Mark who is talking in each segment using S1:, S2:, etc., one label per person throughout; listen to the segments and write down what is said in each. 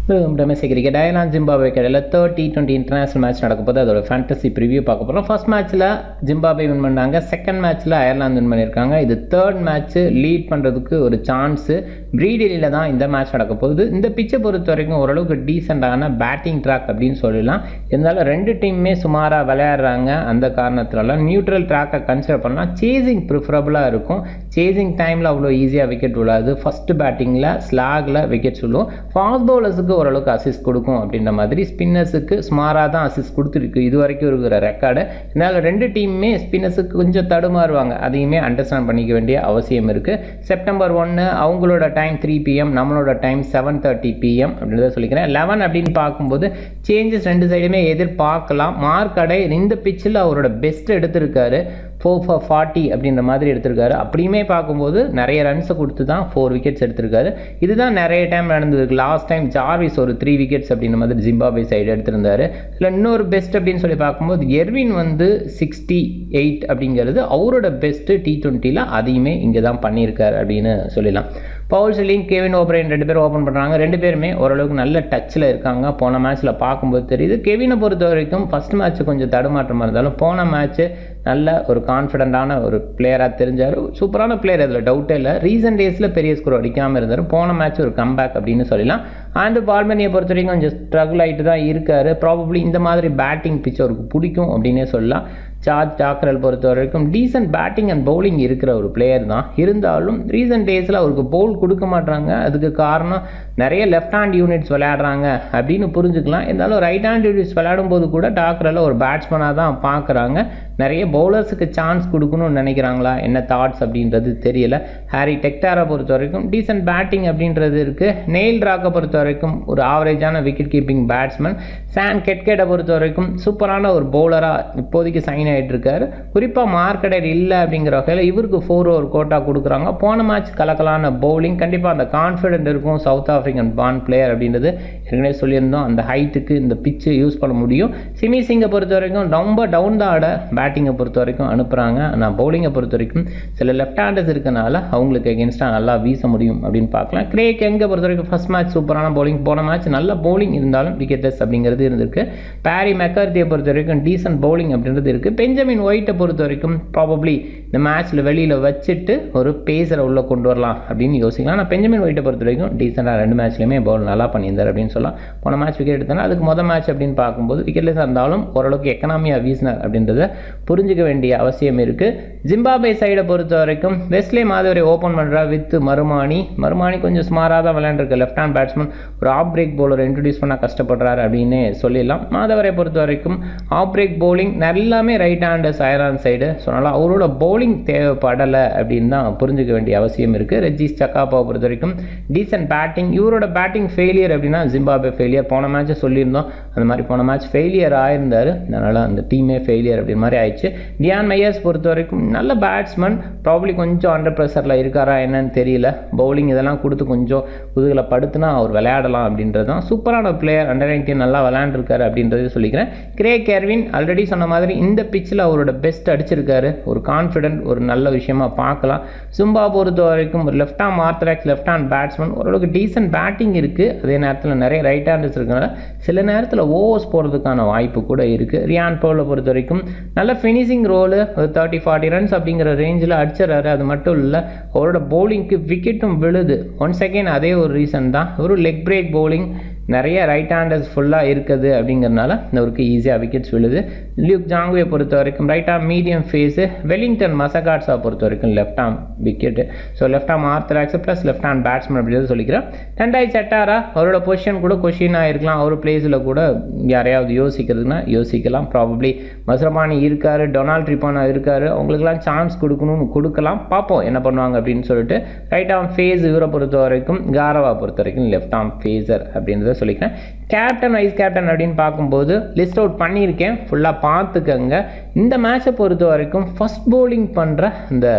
S1: domestic cricket Ireland Zimbabwe இடையில third T twenty international match நடக்க போது அதோட ஃபேண்டசி ப்ரிவியூ பார்க்க போகிறோம் ஃபர்ஸ்ட் மேட்ச்சில் ஜிம்பாபே வின் பண்ணாங்க செகண்ட் மேட்ச்சில் அயர்லாந்து வின் பண்ணியிருக்காங்க இது தேர்ட் மேட்ச்சு லீட் பண்ணுறதுக்கு ஒரு சான்ஸு ப்ரீடெலியில் தான் இந்த மேட்ச் நடக்க போகுது இந்த பிச்சை பொறுத்த வரைக்கும் ஓரளவுக்கு டீசெண்டான பேட்டிங் ட்ராக் அப்படின்னு சொல்லலாம் இருந்தாலும் ரெண்டு டீமுமே சுமாராக விளையாடுறாங்க அந்த காரணத்துலலாம் நியூட்ரல் ட்ராக்கை கன்சிடர் பண்ணலாம் சேசிங் ப்ரிஃபரபுளாக இருக்கும் சேசிங் டைமில் அவ்வளோ ஈஸியாக விக்கெட் விழாது ஃபஸ்ட்டு பேட்டிங்கில் ஸ்லாகில் விக்கெட் விழுவும் ஃபாஸ்ட் பவுலர்ஸுக்கு ஓரளவுக்கு அசிஸ்ட் கொடுக்கும் அப்படின்ற மாதிரி ஸ்பின்னர்ஸுக்கு சுமாராக தான் அசிஸ்ட் கொடுத்துருக்கு இது வரைக்கும் இருக்கிற ரெக்கார்டு இதனால் ரெண்டு டீமுமே ஸ்பின்னர்ஸுக்கு கொஞ்சம் தடுமாறுவாங்க அதையுமே அண்டர்ஸ்டாண்ட் பண்ணிக்க வேண்டிய அவசியம் இருக்குது செப்டம்பர் ஒன்று அவங்களோட டைம் த்ரீ பிஎம் நம்மளோட டைம் செவன் தேர்ட்டி பிஎம் அப்படின்றத சொல்லிக்கிறேன் லெவன் அப்படின்னு பார்க்கும்போது சேஞ்சஸ் ரெண்டு சைடுமே எதிர்பார்க்கலாம் மார்க் அடை இந்த பிச்சில் அவரோட பெஸ்ட் எடுத்திருக்காரு ஃபோர் ஃபார் ஃபார்ட்டி அப்படின்ற மாதிரி எடுத்திருக்காரு அப்படியுமே பார்க்கும்போது நிறைய ரன்ஸை கொடுத்து தான் ஃபோர் விக்கெட்ஸ் எடுத்திருக்காரு இதுதான் நிறைய டைம் நடந்ததுக்கு லாஸ்ட் டைம் ஜார்விஸ் ஒரு த்ரீ விக்கெட்ஸ் அப்படின்ற மாதிரி ஜிம்பாபே சைடு எடுத்திருந்தாரு இல்லை இன்னொரு பெஸ்ட் அப்படின்னு சொல்லி பார்க்கும்போது எர்வின் வந்து சிக்ஸ்டி எயிட் அப்படிங்கிறது அவரோட பெஸ்ட்டு டி டுவெண்ட்டியில் அதையுமே இங்கே தான் பண்ணியிருக்காரு அப்படின்னு சொல்லலாம் பவுல் ஷெல்லிங் கேவின் ஓபரைன் ரெண்டு பேரும் ஓப்பன் பண்ணுறாங்க ரெண்டு பேருமே ஓரளவுக்கு நல்ல டச்சில் இருக்காங்க போன மேட்ச்சில் பார்க்கும்போது தெரியுது கெவினை பொறுத்த வரைக்கும் ஃபஸ்ட் மேட்ச் கொஞ்சம் தடுமாற்றமாக இருந்தாலும் போன மேட்ச்சு நல்ல ஒரு கான்ஃபிடண்ட்டான ஒரு பிளேயராக தெரிஞ்சார் சூப்பரான பிளேயர் அதில் டவுட்டே இல்லை ரீசன்ட் டேஸில் பெரிய ஸ்கோர் அடிக்காமல் இருந்தார் போன மேட்ச் ஒரு கம்பேக் அப்படின்னு சொல்லலாம் ஆண்டு பால்மனியை பொறுத்த வரைக்கும் கொஞ்சம் ஸ்ட்ரகிள் ஆகிட்டு தான் இருக்கார் ப்ராபப்ளி இந்த மாதிரி பேட்டிங் பிச் அவருக்கு பிடிக்கும் அப்படின்னே சொல்லலாம் சார்ஜ் டாக்கரல் பொறுத்த வரைக்கும் டீசென்ட் பேட்டிங் அண்ட் பவுலிங் இருக்கிற ஒரு பிளேயர் தான் இருந்தாலும் ரீசன்ட் டேஸில் அவருக்கு பவுல் கொடுக்க மாட்டாங்க அதுக்கு காரணம் நிறைய லெஃப்ட் ஹேண்ட் யூனிட்ஸ் விளையாடுறாங்க அப்படின்னு புரிஞ்சுக்கலாம் இருந்தாலும் ரைட் ஹேண்ட் யூனிட்ஸ் விளையாடும் போது கூட டாக்கரில் ஒரு பேட்ஸ்மேனாக தான் பார்க்குறாங்க நிறைய பவுலர்ஸுக்கு சான்ஸ் கொடுக்கணும்னு நினைக்கிறாங்களா என்ன தாட்ஸ் அப்படின்றது தெரியல ஹாரி டெக்டாரை பொறுத்த வரைக்கும் டீசென்ட் பேட்டிங் அப்படின்றது இருக்குது நெயில் ராக்கை பொறுத்த வரைக்கும் ஒரு ஆவரேஜான விக்கெட் கீப்பிங் பேட்ஸ்மேன் சான் கெட்கேட்டை பொறுத்த வரைக்கும் சூப்பரான ஒரு பவுலராக இப்போதைக்கு சைன் ஆகிட்டு இருக்காரு குறிப்பாக மார்க்கெட்டர் இல்லை அப்படிங்கிற வகையில் இவருக்கு ஃபோர் ஓவர் கோட்டா கொடுக்குறாங்க போன மேட்ச் கலக்கலான பவுலிங் கண்டிப்பாக அந்த கான்ஃபிடென்ட் இருக்கும் சவுத் ஆஃப்ரிக்கன் பான் பிளேயர் அப்படின்றது ஏற்கனவே சொல்லியிருந்தோம் அந்த ஹைட்டுக்கு இந்த பிச்சு யூஸ் பண்ண முடியும் சிமி சிங்கை பொறுத்த வரைக்கும் ரொம்ப டவுன் தான் ஆட பேட்டிங்கை பொறுத்த வரைக்கும் அனுப்புகிறாங்க ஆனால் பவுலிங்கை பொறுத்த வரைக்கும் சில லெஃப்ட் ஹேண்டர்ஸ் இருக்கனால அவங்களுக்கு எகென்ஸ்டாக நல்லா வீச முடியும் அப்படின்னு பார்க்கலாம் கிரேக் எங்கே பொறுத்த வரைக்கும் ஃபஸ்ட் மேட்ச் சூப்பரான பவுலிங் போன மேட்ச் நல்ல பவுலிங் இருந்தாலும் விக்கெட்லெஸ் அப்படிங்கிறது இருந்திருக்கு பேரி மெக்கார்த்தியை பொறுத்த வரைக்கும் டீசன்ட் பவுலிங் அப்படின்றது இருக்குது பெஞ்சமின் ஒயிட்டை பொறுத்த வரைக்கும் ப்ராபப்ளி இந்த மேட்ச்சில் வெளியில் வச்சுட்டு ஒரு பேசரை உள்ளே கொண்டு வரலாம் அப்படின்னு யோசிக்கலாம் ஆனால் பெஞ்சமின் ஒயிட்டை பொறுத்த வரைக்கும் டீசெண்டாக ரெண்டு மேட்ச்லையுமே பவுல் நல்லா பண்ணியிருந்தார் அப்படின்னு சொல்லலாம் போன மேட்ச் விக்கெட் எடுத்தாலும் அதுக்கு மொதல் மேட்ச் அப்படின்னு பார்க்கும்போது விக்கெட்லெஸ் இருந்தாலும் ஓரளவுக்கு எக்கனாமியாக வீசினார் அப்படின்றத புரிஞ்சுக்க வேண்டிய அவசியம் இருக்குது ஜிம்பாபே சைடை பொறுத்த வரைக்கும் வெஸ்லே மாதவரை ஓப்பன் பண்ணுறா வித் மருமானி மருமானி கொஞ்சம் ஸ்மாராக தான் விளையாண்டுருக்கு லெஃப்ட் ஹேண்ட் பேட்ஸ்மேன் ஒரு ஆஃப் பிரேக் பவுலர் இன்ட்ரடியூஸ் பண்ண கஷ்டப்படுறாரு அப்படின்னு சொல்லிடலாம் மாதவரை பொறுத்த வரைக்கும் ஆஃப் பிரேக் பவுலிங் எல்லாமே ரைட் ஹேண்டர்ஸ் அயரான் சைடு ஸோ அதனால் அவரோட பவுலிங் தேவைப்படலை அப்படின்னு தான் புரிஞ்சுக்க வேண்டிய அவசியம் இருக்குது ரெஜிஸ் சக்காப்பாவை பொறுத்த வரைக்கும் டீசென்ட் பேட்டிங் இவரோட பேட்டிங் ஃபெயிலியர் அப்படின்னா ஜிம்பாபே ஃபெயிலியர் போன மேட்ச்சை சொல்லியிருந்தோம் அந்த மாதிரி போன மேட்ச் ஃபெயிலியர் ஆயிருந்தார் அதனால் அந்த டீமே ஃபெயிலியர் அப்படி மாதிரி ஆயிடுச்சு டியான் மையர்ஸ் பொறுத்த வரைக்கும் நல்ல பேட்ஸ்மேன் ப்ராப்ளி கொஞ்சம் அண்டர் ப்ரெஷரில் இருக்காரா என்னன்னு தெரியல பவுலிங் இதெல்லாம் கொடுத்து கொஞ்சம் குதுகலை படுத்துனா அவர் விளையாடலாம் அப்படின்றது தான் சூப்பரான பிளேயர் அண்டர் நைன்டீன் நல்லா விளையாண்டுருக்காரு அப்படின்றத சொல்லிக்கிறேன் கிரே கேர்வின் ஆல்ரெடி சொன்ன மாதிரி இந்த பிச்சில் அவரோட பெஸ்ட் அடிச்சிருக்காரு ஒரு கான்ஃபிடென்ட் ஒரு நல்ல விஷயமா பார்க்கலாம் சும்பா பொறுத்த வரைக்கும் ஒரு left hand orthodox left hand batsman ஓரளவுக்கு டீசென்ட் பேட்டிங் இருக்குது அதே நேரத்தில் நிறைய ரைட் ஹேண்டர்ஸ் இருக்கனால சில நேரத்தில் ஓவர்ஸ் போகிறதுக்கான வாய்ப்பு கூட இருக்குது ரியான் பவுலை பொறுத்த வரைக்கும் நல்ல ஃபினிஷிங் ரோலு ஒரு தேர்ட்டி ஃபார்ட்டி ரன்ஸ் அப்படிங்கிற ரேஞ்சில் அடிச்சிடறாரு அது மட்டும் இல்லை அவரோட பவுலிங்க்கு விக்கெட்டும் விழுது ஒன் செகண்ட் அதே ஒரு ரீசன் தான் ஒரு லெக் பிரேக் பவுலிங் நிறைய ரைட் ஹேண்டர்ஸ் ஃபுல்லாக இருக்குது அப்படிங்கிறனால அவருக்கு ஈஸியாக விக்கெட்ஸ் விழுது லியூக் ஜாங்குவை பொறுத்த வரைக்கும் ரைட் ஆம் மீடியம் ஃபேஸு வெலிங்டன் மசகாட்ஸா பொறுத்த வரைக்கும் left arm wicket so left arm orthodox plus left hand batsman அப்படின்றது சொல்லிக்கிறேன் டெண்டாய் சட்டாரா அவரோட பொசிஷன் கூட கொஷினாக இருக்கலாம் அவர் பிளேஸில் கூட யாரையாவது யோசிக்கிறதுனா யோசிக்கலாம் ப்ராபப்ளி மசுரமானி இருக்கார் டொனால்ட் ட்ரிப்பானா இருக்கார் அவங்களுக்குலாம் சான்ஸ் கொடுக்கணும்னு கொடுக்கலாம் பார்ப்போம் என்ன பண்ணுவாங்க அப்படின்னு சொல்லிட்டு ரைட் ஆம் ஃபேஸ் இவரை பொறுத்த வரைக்கும் காரவா பொறுத்த வரைக்கும் லெஃப்ட் ஆம் ஃபேஸர் அப்படின்றத சொல்லிக்கிறேன் கேப்டன் வைஸ் கேப்டன் அப்படின்னு பார்க்கும்போது லிஸ்ட் அவுட் பண்ணியிருக்கேன் ஃபுல்லாக பார்த்துக்கங்க இந்த மேட்சை பொறுத்த வரைக்கும் ஃபஸ்ட் பவுலிங் பண்ணுற இந்த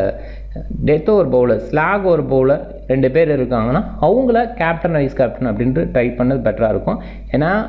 S1: death over bowler slog over bowler ரெண்டு பேர் இருக்காங்கன்னா அவங்கள கேப்டன் வைஸ் கேப்டன் அப்படின்ட்டு ட்ரை பண்ணது பெட்டராக இருக்கும் ஏன்னா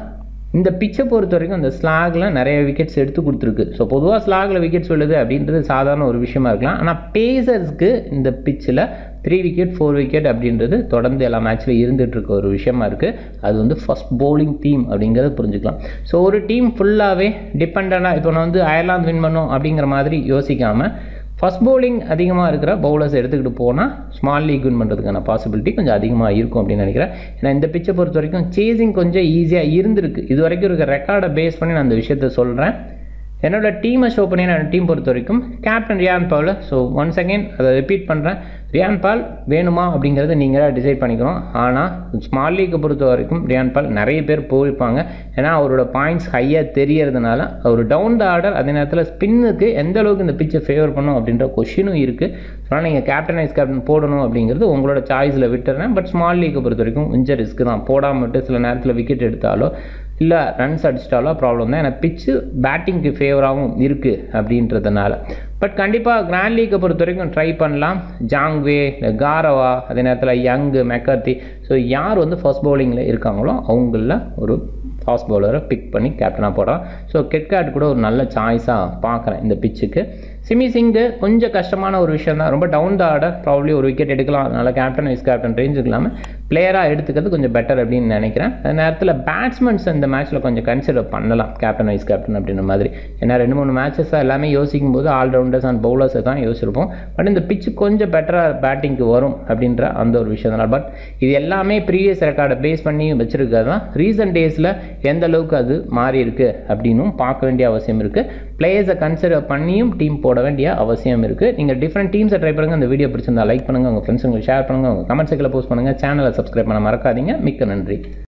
S1: இந்த பிச்சை பொறுத்த வரைக்கும் அந்த ஸ்லாகில் நிறைய விக்கெட்ஸ் எடுத்து கொடுத்துருக்கு ஸோ பொதுவாக ஸ்லாகில் விக்கெட்ஸ் விழுது அப்படின்றது சாதாரண ஒரு விஷயமா இருக்கலாம் ஆனால் பேசர்ஸ்க்கு இந்த பிச்சில் த்ரீ விக்கெட் ஃபோர் விக்கெட் அப்படின்றது தொடர்ந்து எல்லா மேட்ச்லையும் இருந்துகிட்டு இருக்க ஒரு விஷயமா இருக்குது அது வந்து ஃபஸ்ட் bowling டீம் அப்படிங்கிறத புரிஞ்சுக்கலாம் ஸோ ஒரு டீம் ஃபுல்லாகவே டிபெண்டாக இப்போ நான் வந்து அயர்லாந்து வின் பண்ணும் அப்படிங்கிற மாதிரி யோசிக்காமல் ஃபஸ்ட் bowling அதிகமாக இருக்கிற பவுலர்ஸ் எடுத்துக்கிட்டு போனால் ஸ்மால் லீக் வின் பண்ணுறதுக்கான பாசிபிலிட்டி கொஞ்சம் அதிகமாக இருக்கும் அப்படின்னு நினைக்கிறேன் ஏன்னா இந்த பிச்சை பொறுத்த வரைக்கும் சேசிங் கொஞ்சம் ஈஸியாக இருந்திருக்கு இது வரைக்கும் இருக்க ரெக்கார்டை பேஸ் பண்ணி நான் அந்த விஷயத்த சொல்கிறேன் என்னோட டீமை ஷோ பண்ணி நான் டீம் பொறுத்த வரைக்கும் captain Ryan Burl so once again அதை ரிப்பீட் பண்ணுறேன் ரியான் பால் வேணுமா அப்படிங்கிறத நீங்களாக டிசைட் பண்ணிக்கணும் ஆனால் ஸ்மால் லீக்கை பொறுத்த வரைக்கும் ரியான் பால் நிறைய பேர் போயிருப்பாங்க ஏன்னா அவரோட பாயிண்ட்ஸ் ஹையாக தெரியறதுனால அவர் டவுன் த ஆர்டர் அதே நேரத்தில் ஸ்பின்னுக்கு எந்த அளவுக்கு இந்த பிச்சை ஃபேவர் பண்ணும் அப்படின்ற கொஷினும் இருக்குது அதனால் நீங்கள் கேப்டன் வைஸ் கேப்டன் போடணும் அப்படிங்கிறது உங்களோட சாய்ஸில் விட்டுறேன் பட் ஸ்மால் லீக்கை பொறுத்த வரைக்கும் கொஞ்சம் ரிஸ்க் தான் போடாம விட்டு சில நேரத்தில் விக்கெட் எடுத்தாலோ இல்லை ரன்ஸ் அடிச்சிட்டாலோ ப்ராப்ளம் தான் ஏன்னா பிச்சு பேட்டிங்க்கு ஃபேவராகவும் இருக்குது அப்படின்றதுனால பட் கண்டிப்பாக கிராண்ட் லீக்கை பொறுத்த வரைக்கும் ட்ரை பண்ணலாம் ஜாங்வே இல்லை காரவா அதே நேரத்தில் யங்கு மெக்கர்த்தி ஸோ யார் வந்து ஃபர்ஸ்ட் பவுலிங்கில் இருக்காங்களோ அவங்கள ஒரு ஃபாஸ்ட் பவுலரை பிக் பண்ணி கேப்டனாக போடுறான் ஸோ கெட்காட் கூட ஒரு நல்ல சாய்ஸாக பார்க்குறேன் இந்த பிச்சுக்கு சிமி சிங்கு கொஞ்சம் கஷ்டமான ஒரு விஷயம் தான் ரொம்ப டவுன் த ஆர்டர் ப்ராப்ளி ஒரு விக்கெட் எடுக்கலாம் அதனால் கேப்டன் வைஸ் கேப்டன் ரேஞ்சுக்கு இல்லாமல் பிளேயராக எடுத்துக்கிறது கொஞ்சம் பெட்டர் அப்படின்னு நினைக்கிறேன் அந்த நேரத்தில் பேட்ஸ்மேன்ஸ் இந்த மேட்ச்சில் கொஞ்சம் கன்சிடர் பண்ணலாம் கேப்டன் வைஸ் கேப்டன் அப்படின்ற மாதிரி ஏன்னா ரெண்டு மூணு மேட்சஸ் எல்லாமே யோசிக்கும் போது ஆல்ரவுண்டர்ஸ் அண்ட் பவுலர்ஸை தான் யோசிச்சிருப்போம் பட் இந்த பிச்சு கொஞ்சம் பெட்டராக பேட்டிங்க்கு வரும் அப்படின்ற அந்த ஒரு விஷயம் தான் பட் இது எல்லாமே ப்ரீவியஸ் ரெக்கார்டை பேஸ் பண்ணி வச்சிருக்கிறது தான் ரீசன்ட் டேஸில் எந்த அளவுக்கு அது மாறி இருக்கு அப்படின்னும் பார்க்க வேண்டிய அவசியம் இருக்குது பிளேயர்ஸை கன்சிடர் பண்ணியும் டீம் போட வேண்டிய அவசியம் இருக்குது நீங்கள் டிஃப்ரெண்ட் டீம்ஸை ட்ரை பண்ணுங்கள் இந்த வீடியோ பிடிச்சிருந்தா லைக் பண்ணுங்கள் உங்கள் ஃப்ரெண்ட்ஸுங்களுக்கு ஷேர் பண்ணுங்கள் உங்கள் கமெண்ட் செக்கில் போஸ்ட் பண்ணுங்கள் சேனலை சப்ஸ்கிரைப் பண்ண மறக்காதீங்க மிக்க நன்றி